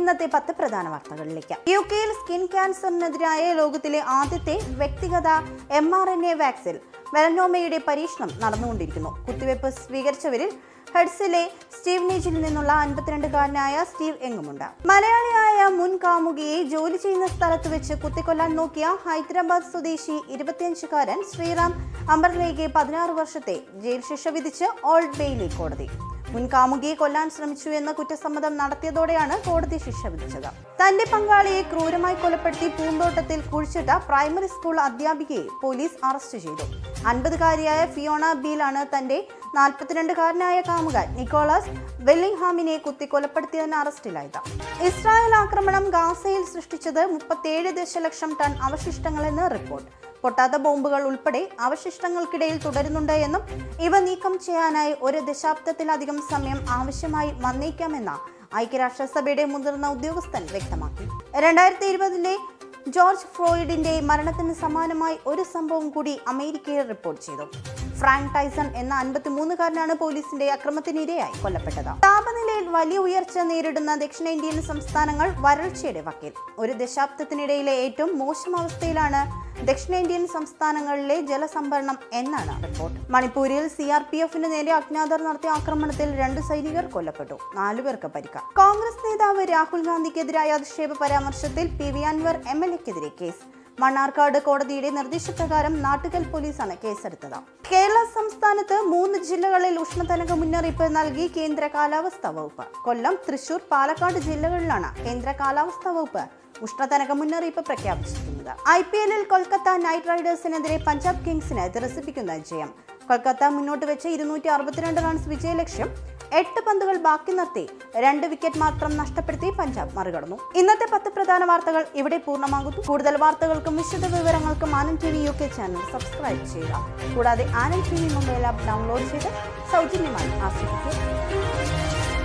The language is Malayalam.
ഇന്നത്തെ പത്ത് പ്രധാന വാർത്തകളിലേക്ക് യു കെയിൽ സ്കിൻ ക്യാൻസറിനെതിരായ ലോകത്തിലെ ആദ്യത്തെ വ്യക്തിഗത M R N A vaccine മെലനോമയുടെ പരീക്ഷണം നടന്നുകൊണ്ടിരിക്കുന്നു കുത്തിവയ്പ് സ്വീകരിച്ചവരിൽ ഹെഡ്സിലെ സ്റ്റീവ് നീച്ചിൽ നിന്നുള്ള അൻപത്തിരണ്ടുകാരനായ സ്റ്റീവ് എങ്ങുമുണ്ട് മലയാളിയായ മുൻ കാമുകിയെ ജോലി ചെയ്യുന്ന സ്ഥലത്ത് വെച്ച് കുത്തിക്കൊല്ലാൻ നോക്കിയ ഹൈദരാബാദ് സ്വദേശി ഇരുപത്തിയഞ്ചുകാരൻ ശ്രീറാം അമർനയ്ക്ക് പതിനാറ് വർഷത്തെ ജയിൽ ശിക്ഷ വിധിച്ച് ഓൾഡ് ബെയിലി കോടതി മുൻ കാമുകിയെ കൊല്ലാൻ ശ്രമിച്ചു എന്ന കുറ്റസമ്മതം നടത്തിയതോടെയാണ് കോടതി ശിക്ഷ വിധിച്ചത് തന്റെ പങ്കാളിയെ ക്രൂരമായി കൊലപ്പെടുത്തി പൂന്തോട്ടത്തിൽ കുഴിച്ചിട്ട പ്രൈമറി സ്കൂൾ അധ്യാപികയെ പോലീസ് അറസ്റ്റ് ചെയ്തു അൻപതുകാരിയായ ഫിയോണ ബീലാണ് തന്റെ നാൽപ്പത്തിരണ്ടുകാരനായ കാമുകൻ നിക്കോളാസ് വെല്ലിംഗ്ഹാമിനെ കുത്തി കൊലപ്പെടുത്തിയതിന് അറസ്റ്റിലായത് ഇസ്രായേൽ ആക്രമണം ഗാസയിൽ സൃഷ്ടിച്ചത് മുപ്പത്തിയേഴ് ദശലക്ഷം ടൺ അവശിഷ്ടങ്ങളെന്ന് റിപ്പോർട്ട് പൊട്ടാത്ത ബോംബുകൾ ഉൾപ്പെടെ അവശിഷ്ടങ്ങൾക്കിടയിൽ തുടരുന്നുണ്ട് എന്നും ഇവ നീക്കം ചെയ്യാനായി ഒരു ദശാബ്ദത്തിലധികം സമയം ആവശ്യമായി വന്നേക്കാമെന്ന ഐക്യരാഷ്ട്രസഭയുടെ മുതിർന്ന ഉദ്യോഗസ്ഥൻ വ്യക്തമാക്കി രണ്ടായിരത്തി ഇരുപതിലെ ജോർജ് ഫ്ലോയിഡിന്റെ മരണത്തിന് സമാനമായി ഒരു സംഭവം കൂടി അമേരിക്കയിൽ റിപ്പോർട്ട് ചെയ്തു ഫ്രാങ്ക് ടൈസൺ എന്ന അൻപത്തിമൂന്നുകാരനാണ് പോലീസിന്റെ അക്രമത്തിനിരയായി കൊല്ലപ്പെട്ടത് താപനിലയിൽ വലിയ ഉയർച്ച നേരിടുന്ന ദക്ഷിണേന്ത്യൻ സംസ്ഥാനങ്ങൾ വരൾച്ചയുടെ വക്കിൽ ഒരു ദശാബ്ദത്തിനിടയിലെ ഏറ്റവും മോശം അവസ്ഥയിലാണ് ദക്ഷിണേന്ത്യൻ സംസ്ഥാനങ്ങളിലെ ജലസംഭരണം എന്നാണ് റിപ്പോർട്ട് മണിപ്പൂരിൽ സി ആർ പി എഫിന് നേരെ അജ്ഞാതർ നടത്തിയ ആക്രമണത്തിൽ രണ്ട് സൈനികർ കൊല്ലപ്പെട്ടു നാലുപേർക്ക് പരിക്ക് കോൺഗ്രസ് നേതാവ് രാഹുൽ ഗാന്ധിക്കെതിരായ അധിക്ഷേപ പരാമർശത്തിൽ P V Anvar M L എക്കെതിരെ കേസ് മണ്ണാർക്കാട് കോടതിയുടെ നിർദ്ദേശപ്രകാരം നാട്ടുകൽ പോലീസാണ് കേസെടുത്തത് കേരള സംസ്ഥാനത്ത് മൂന്ന് ജില്ലകളിൽ ഉഷ്ണതരംഗ മുന്നറിയിപ്പ് നൽകി കേന്ദ്ര കാലാവസ്ഥാ വകുപ്പ് കൊല്ലം തൃശൂർ പാലക്കാട് ജില്ലകളിലാണ് കേന്ദ്ര കാലാവസ്ഥാ വകുപ്പ് ഉഷ്ണതരംഗ മുന്നറിയിപ്പ് പ്രഖ്യാപിച്ചിരിക്കുന്നത് ഐ പി എല്ലിൽ കൊൽക്കത്ത നൈറ്റ് റൈഡേഴ്സിനെതിരെ പഞ്ചാബ് കിങ്സിന് ത്രസിപ്പിക്കുന്ന ജയം കൊൽക്കത്ത മുന്നോട്ട് വെച്ച ഇരുന്നൂറ്റി അറുപത്തിരണ്ട് റൺസ് വിജയലക്ഷ്യം എട്ട് പന്തുകൾ ബാക്കി നിർത്തി രണ്ട് വിക്കറ്റ് മാത്രം നഷ്ടപ്പെടുത്തി പഞ്ചാബ് മറികടന്നു ഇന്നത്തെ പത്ത് പ്രധാന വാർത്തകൾ ഇവിടെ പൂർണ്ണമാകുന്നു കൂടുതൽ വാർത്തകൾക്കും വിശദ വിവരങ്ങൾക്കും Anand T V U K channel subscribe ചെയ്യുക കൂടാതെ Anand T V mobile app download ചെയ്ത് സൗജന്യമായി ആസ്വദിക്കുക